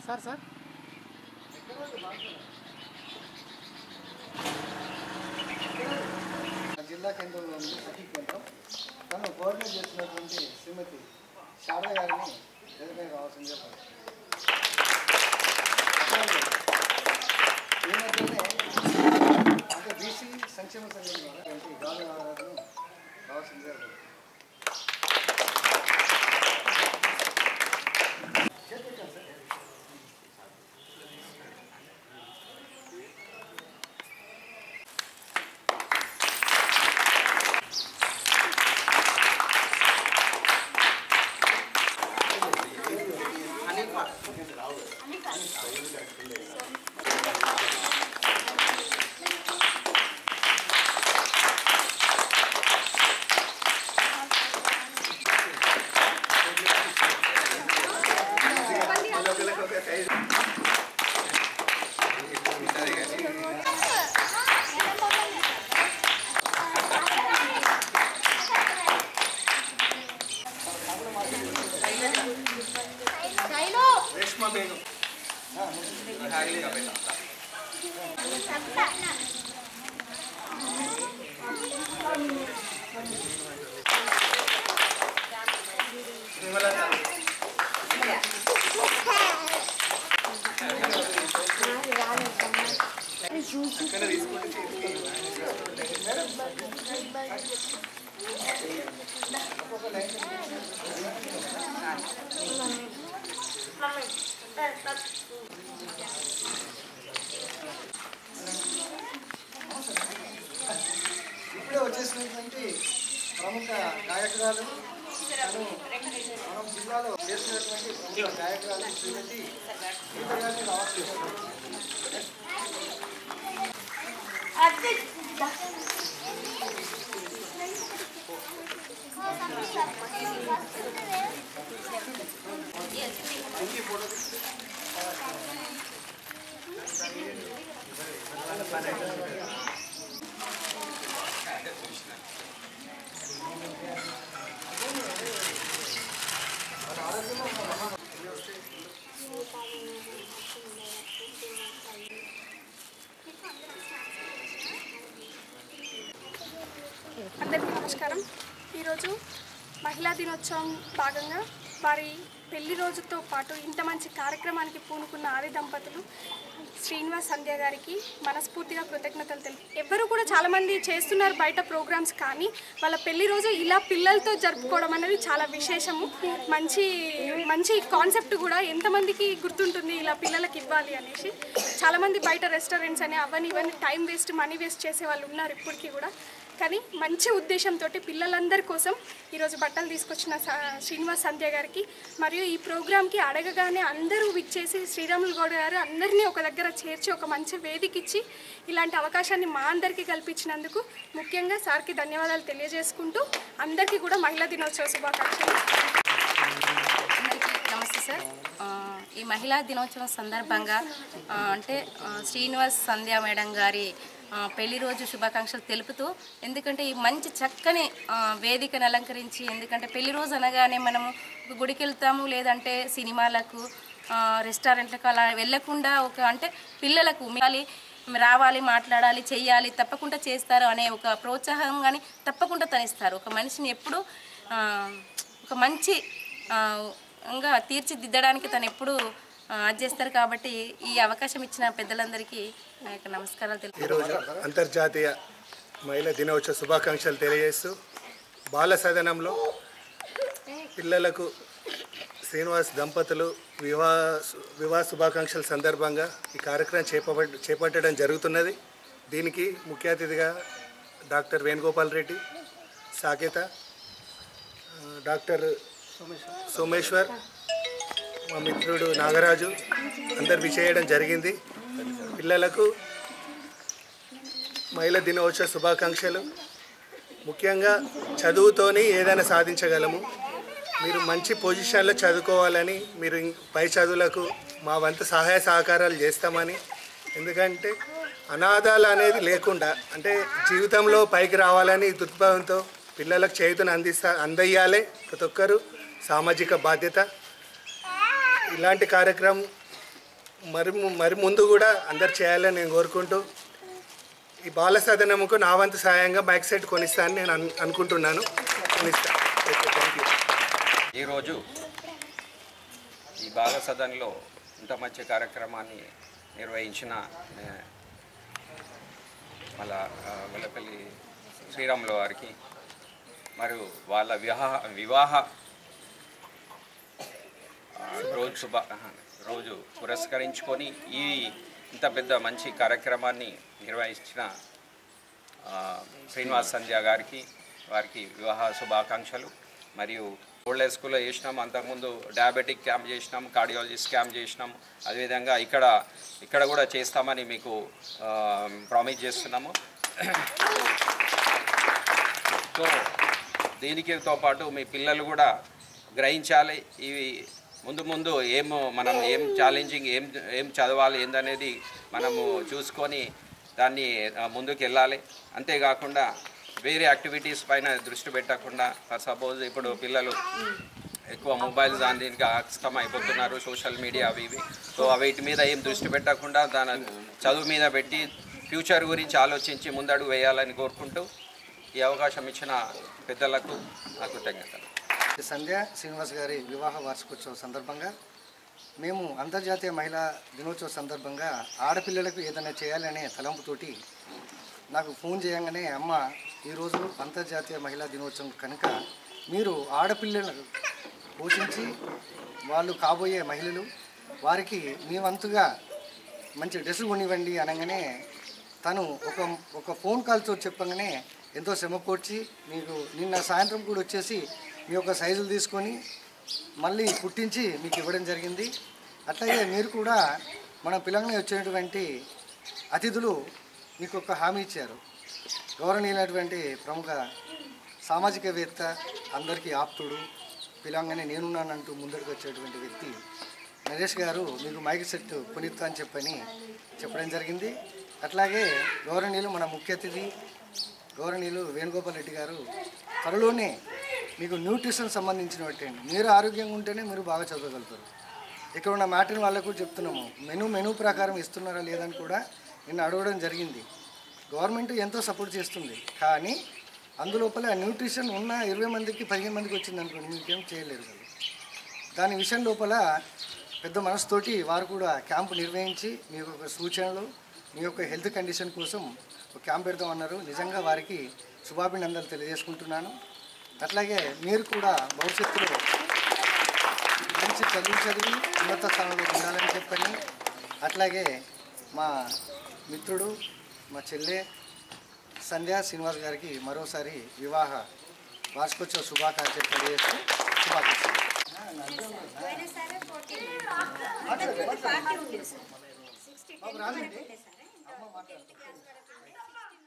Sir sir జిల్లా కేంద్రంలో ఉంది సఖీ కేంద్రం తను కోఆర్డినేట్ చేస్తున్నటువంటి శ్రీమతి శారద గారిని ఎదురుగా కావాల్సిందిగా కోరుతున్నాను. అట్లాగే ఈ మధ్యనే అంటే బీసీ సంక్షేమ సంఘం ద్వారా ఎంపీ గాలి నాగరాజును కావాల్సిందిగా కోరుతున్నాను. చేతులు సార్ రేష్మా బేగం హాయిగా పెట్టాం విమలత అక్కడ తీసుకుంటే ఇప్పుడే వచ్చేసినటువంటి ప్రముఖ గాయకురాలు తను మనం జిల్లాలో చేసినటువంటి ప్రముఖ గాయకురాలు శ్రీమతి గీత గారిని రావచ్చు అందరికీ నమస్కారం ఈరోజు మహిళా దినోత్సవం భాగంగా వారి పెళ్లి రోజుతో పాటు ఇంత మంచి కార్యక్రమానికి పూనుకున్న ఆది దంపతులు శ్రీనివాస్ సంధ్య గారికి మనస్ఫూర్తిగా కృతజ్ఞతలు తెలుపు ఎవరు కూడా చాలామంది చేస్తున్నారు బయట ప్రోగ్రామ్స్ కానీ వాళ్ళ పెళ్లి రోజు ఇలా పిల్లలతో జరుపుకోవడం అనేది చాలా విశేషము మంచి మంచి కాన్సెప్ట్ కూడా ఎంతమందికి గుర్తుంటుంది ఇలా పిల్లలకి ఇవ్వాలి అనేసి చాలామంది బయట రెస్టారెంట్స్ అని అవన్నీ ఇవన్నీ టైం వేస్ట్ మనీ వేస్ట్ చేసే వాళ్ళు ఉన్నారు ఇప్పటికీ కూడా కానీ మంచి ఉద్దేశంతో పిల్లలందరి కోసం ఈరోజు బట్టలు తీసుకొచ్చిన స- శ్రీనివాస్ సంధ్య గారికి మరియు ఈ ప్రోగ్రామ్కి అడగగానే అందరూ విచ్చేసి శ్రీరాములు గౌడ్ గారు అందరినీ ఒక దగ్గర చేర్చి ఒక మంచి వేదిక ఇచ్చి ఇలాంటి అవకాశాన్ని మా అందరికీ కల్పించినందుకు ముఖ్యంగా సార్కి ధన్యవాదాలు తెలియజేసుకుంటూ అందరికీ కూడా మహిళా దినోత్సవ శుభాకాంక్షలు అందరికీ నమస్తే సార్ ఆ, ఈ మహిళా దినోత్సవం సందర్భంగా ఆ, అంటే ఆ, శ్రీనివాస్ సంధ్య మేడం గారి ఆ, పెళ్లి రోజు శుభాకాంక్షలు తెలుపుతూ ఎందుకంటే ఈ మంచి చక్కని ఆ, వేదికను అలంకరించి ఎందుకంటే పెళ్లి రోజు అనగానే మనము ఒక గుడికి వెళ్తాము లేదంటే సినిమాలకు ఆ, రెస్టారెంట్లకు అలా వెళ్ళకుండా ఒక అంటే పిల్లలకు మిగాలి రావాలి మాట్లాడాలి చెయ్యాలి తప్పకుండా చేస్తారు అనే ఒక ప్రోత్సాహం కానీ తప్పకుండా తనిస్తారు ఒక మనిషిని ఎప్పుడు ఆ, ఒక మంచి ఆ, ఇంకా తీర్చిదిద్దడానికి తను ఎప్పుడు ఆ, అది చేస్తారు కాబట్టి ఈ అవకాశం ఇచ్చిన పెద్దలందరికీ నా యొక్క నమస్కారాలు తెలుపు ఈరోజు అంతర్జాతీయ మహిళా దినోత్సవ శుభాకాంక్షలు తెలియజేస్తూ బాల సదనంలో పిల్లలకు శ్రీనివాస్ దంపతులు వివాహ వివాహ శుభాకాంక్షల సందర్భంగా ఈ కార్యక్రమం చేపబ చేపట్టడం జరుగుతున్నది దీనికి ముఖ్య అతిథిగా డాక్టర్ వేణుగోపాల్ రెడ్డి సాకేత ఆ, డాక్టర్ సోమేశ్వర్ మా మిత్రుడు నాగరాజు అందరు విచేయడం జరిగింది పిల్లలకు మహిళా దినోత్సవ శుభాకాంక్షలు ముఖ్యంగా చదువుతోని ఏదైనా సాధించగలము మీరు మంచి పొజిషన్లో చదువుకోవాలని మీరు ఇం- పై చదువులకు మా వంతు సహాయ సహకారాలు చేస్తామని ఎందుకంటే అనాథాలు అనేది లేకుండా అంటే జీవితంలో పైకి రావాలని దృక్పథంతో పిల్లలకు చేతును అందిస్తా అందయ్యాలే ప్రతి ఒక్కరు సామాజిక బాధ్యత ఇలాంటి కార్యక్రమం మరి ము- మరి ముందు కూడా అందరు చేయాలని నేను కోరుకుంటూ ఈ బాల సదనముకు నా వంతు సాయంగా మైక్ సెట్ కొనిస్తానని నేను అను అనుకుంటున్నాను కొనిస్తాను ఓకే థ్యాంక్ యూ ఈరోజు ఈ బాల సదన్లో ఇంత మంచి కార్యక్రమాన్ని నిర్వహించిన ఏ, మళ్ళా ఆ, వెల్లపల్లి శ్రీరాములు వారికి మరియు వాళ్ళ వివాహ వివాహ ఆ, రోజు శుభ ఆహా, రోజు పురస్కరించుకొని ఈ ఇంత పెద్ద మంచి కార్యక్రమాన్ని నిర్వహించిన ఆ, శ్రీనివాస్ సంధ్య గారికి వారికి వివాహ శుభాకాంక్షలు మరియు ఓల్డ్ ఏజ్ స్కూల్లో చేసినాం అంతకుముందు డయాబెటిక్ క్యాంప్ చేసినాం కార్డియాలజిస్ట్ క్యాంప్ చేసినాం అదేవిధంగా ఇక్కడ ఇక్కడ కూడా చేస్తామని మీకు ప్రామిస్ చేస్తున్నాము సో దీనికితో పాటు మీ పిల్లలు కూడా గ్రహించాలి ఇవి ముందు ముందు ఏం మనం ఏం ఛాలెంజింగ్ ఏం ఏం చదవాలి ఏందనేది మనము చూసుకొని దాన్ని ఆ, ముందుకు వెళ్ళాలి అంతేకాకుండా వేరే యాక్టివిటీస్ పైన దృష్టి పెట్టకుండా ఫర్ సపోజ్ ఇప్పుడు పిల్లలు ఎక్కువ మొబైల్ దాని దీనికి ఆస్తం అయిపోతున్నారు సోషల్ మీడియా అవి ఇవి సో వీటి మీద ఏం దృష్టి పెట్టకుండా దాని చదువు మీద పెట్టి ఫ్యూచర్ గురించి ఆలోచించి ముందడుగు వేయాలని కోరుకుంటూ ఈ అవకాశం ఇచ్చిన పెద్దలకు నా కృతజ్ఞతలు సంధ్య శ్రీనివాస్ గారి వివాహ వార్షికోత్సవం సందర్భంగా మేము అంతర్జాతీయ మహిళా దినోత్సవ సందర్భంగా ఆడపిల్లలకు ఏదైనా చేయాలనే తలంపుతోటి నాకు ఫోన్ చేయగానే అమ్మ ఈరోజు అంతర్జాతీయ మహిళా దినోత్సవం కనుక మీరు ఆడపిల్లలను పోషించి వాళ్ళు కాబోయే మహిళలు వారికి మీ వంతుగా మంచి డ్రెస్సులు కొనివ్వండి అనగానే తను ఒక ఒక ఫోన్ కాల్తో చెప్పగానే ఎంతో శ్రమ కూర్చి మీకు నిన్న సాయంత్రం కూడా వచ్చేసి మీ యొక్క సైజులు తీసుకొని మళ్ళీ కుట్టించి మీకు ఇవ్వడం జరిగింది అట్లాగే మీరు కూడా మన పిల్లల్ని వచ్చినటువంటి అతిథులు మీకు ఒక హామీ ఇచ్చారు గౌరవనీయులైనటువంటి ప్రముఖ సామాజికవేత్త అందరికీ ఆప్తుడు పిలంగానే నేనున్నానంటూ ముందరికి వచ్చేటువంటి వ్యక్తి నరేష్ గారు మీకు మైక్ సెట్ కొనిస్తా అని చెప్పని చెప్పడం జరిగింది అట్లాగే గౌరవనీయులు మన ముఖ్య అతిథి గౌరవనీయులు వేణుగోపాల్ రెడ్డి గారు త్వరలోనే మీకు న్యూట్రిషన్ సంబంధించినటువంటి మీరు ఆరోగ్యంగా ఉంటేనే మీరు బాగా చదవగలుగుతారు ఇక్కడ ఉన్న మ్యాటిన్ వాళ్ళకు చెప్తున్నాము మెను మెను ప్రకారం ఇస్తున్నారా లేదని కూడా నిన్న అడగడం జరిగింది గవర్నమెంట్ ఎంతో సపోర్ట్ చేస్తుంది కానీ అందులోపల న్యూట్రిషన్ ఉన్న ఇరవై మందికి పదిహేను మందికి వచ్చింది అనుకోండి మీకేం చేయలేరు కదా దాని విషయం లోపల పెద్ద మనసుతోటి వారు కూడా క్యాంపు నిర్వహించి మీ యొక్క సూచనలు మీ యొక్క హెల్త్ కండిషన్ కోసం ఒక క్యాంప్ పెడతామన్నారు నిజంగా వారికి శుభాభినందనలు తెలియజేసుకుంటున్నాను అట్లాగే మీరు కూడా భవిష్యత్తులో మంచి చదువు చదివి ఉన్నత స్థానంలో ఉండాలని చెప్పని అట్లాగే మా మిత్రుడు మా చెల్లె సంధ్యా శ్రీనివాస్ గారికి మరోసారి వివాహ వార్షికోత్సవ శుభాకాంక్షలు తెలియజేస్తూ శుభాకాంక్షలు బాబు రాజండి అమ్మ మాట్లాడుతుంది